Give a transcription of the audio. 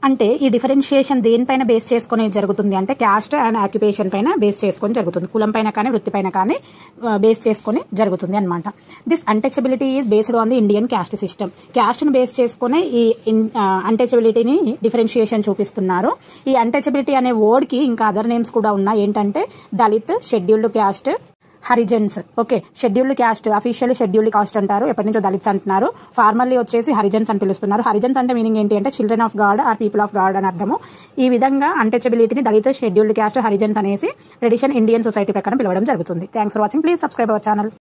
అంటే ఈ డిఫరెన్షియేషన్ దేనిపైన బేస్ చేసుకొని జరుగుతుంది అంటే క్యాస్ట్ అండ్ ఆక్యుపేషన్ పైన బేస్ చేసుకొని జరుగుతుంది కులం పైన కానీ వృత్తి పైన కానీ బేస్ చేసుకొని జరుగుతుంది అనమాట this untouchability is based on the Indian caste system క్యాస్ట్ను బేస్ చేసుకొని ఈ అన్టచబిలిటీని డిఫరెన్షియేషన్ చూపిస్తున్నారు ఈ అన్టచబిలిటీ అనే వర్డ్కి ఇంకా అదర్ నేమ్స్ కూడా ఉన్నాయి ఏంటంటే Dalit scheduled caste Harijans okay scheduled caste official scheduled caste అంటారు ఎప్పటి నుంచో దళిత్స్ అంటున్నారు ఫార్మల్లీ వచ్చేసి హరిజన్స్ అని పిలుస్తున్నారు హరిజన్స్ అంటే మీనింగ్ ఏంటి అంటే children of God or people of God అని అర్థము ఈ విధంగా అన్టచబిలిటీని దళిత షెడ్యూల్డ్ క్యాస్ట్ హరిజన్స్ అనేసి ట్రెడిషన్ ఇండియన్ సొసైటీ ప్రకారం పిలవడం జరుగుతుంది thanks for watching please subscribe our channel